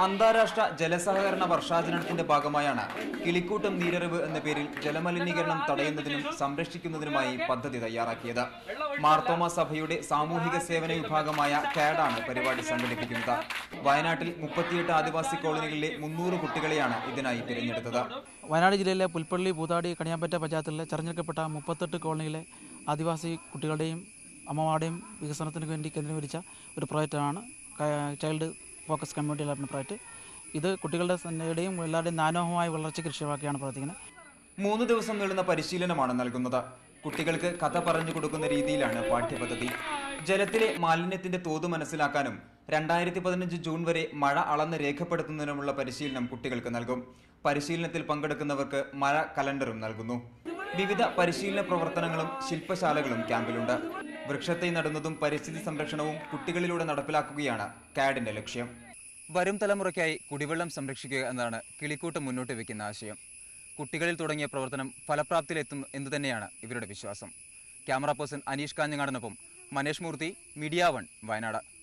അന്താരാഷ്ട്ര ജലസഹകരണ വർഷാചരണത്തിന്റെ ഭാഗമായാണ് കിളിക്കൂട്ടം നീരറിവ് എന്ന പേരിൽ ജലമലിനീകരണം തടയുന്നതിനും സംരക്ഷിക്കുന്നതിനുമായി പദ്ധതി തയ്യാറാക്കിയത് മാർത്തോമ സഭയുടെ സാമൂഹിക സേവന വിഭാഗമായ കാഡാണ് പരിപാടി സംഘടിപ്പിക്കുന്നത് വയനാട്ടിൽ മുപ്പത്തിയെട്ട് ആദിവാസി കോളനികളിലെ മുന്നൂറ് കുട്ടികളെയാണ് ഇതിനായി തിരഞ്ഞെടുത്തത് വയനാട് ജില്ലയിലെ പുൽപ്പള്ളി പൂതാടി കണിയാമ്പറ്റ പഞ്ചായത്തിലെ തെരഞ്ഞെടുക്കപ്പെട്ട മുപ്പത്തെട്ട് കോളനിയിലെ ആദിവാസി കുട്ടികളുടെയും അമ്മമാരുടെയും വികസനത്തിന് വേണ്ടി കേന്ദ്രീകരിച്ച ഒരു പ്രോജക്റ്റാണ് child focus community development project ഇത് കുട്ടികളുടെ തന്നെയുടെയും എല്ലാവരുടെയും നാനോഹമായ വളർച്ചയ്ക്ക് ലക്ഷ്യമാക്കിയാണ് പ്രവർത്തിക്കുന്നത് മൂന്ന് ദിവസം നീളുന്ന പരിശീലനമാണ് നൽകുന്നത് കുട്ടികൾക്ക് കഥ പറഞ്ഞു കൊടുക്കുന്ന രീതിയിലാണ് പാഠ്യപദ്ധതി ജലത്തിലെ മാലിന്യത്തിന്റെ തോത് മനസ്സിലാക്കാനും രണ്ടായിരത്തി പതിനഞ്ച് ജൂൺ വരെ മഴ അളന്ന് രേഖപ്പെടുത്തുന്നതിനുമുള്ള പരിശീലനം കുട്ടികൾക്ക് നൽകും പരിശീലനത്തിൽ പങ്കെടുക്കുന്നവർക്ക് മഴ കലണ്ടറും നൽകുന്നു വിവിധ പരിശീലന പ്രവർത്തനങ്ങളും ശില്പശാലകളും ക്യാമ്പിലുണ്ട് വൃക്ഷത്തെ നടുന്നതും പരിസ്ഥിതി സംരക്ഷണവും കുട്ടികളിലൂടെ നടപ്പിലാക്കുകയാണ് കാഡിന്റെ ലക്ഷ്യം വരും തലമുറയ്ക്കായി കുടിവെള്ളം സംരക്ഷിക്കുക എന്നതാണ് കിളിക്കൂട്ട് മുന്നോട്ട് വെക്കുന്ന ആശയം കുട്ടികളിൽ തുടങ്ങിയ പ്രവർത്തനം ഫലപ്രാപ്തിയിലെത്തും എന്ന് തന്നെയാണ് ഇവരുടെ വിശ്വാസം ക്യാമറ പേഴ്സൺ അനീഷ് കാഞ്ഞങ്ങാടിനൊപ്പം മനേഷ് മൂർത്തി മീഡിയ വൺ വയനാട്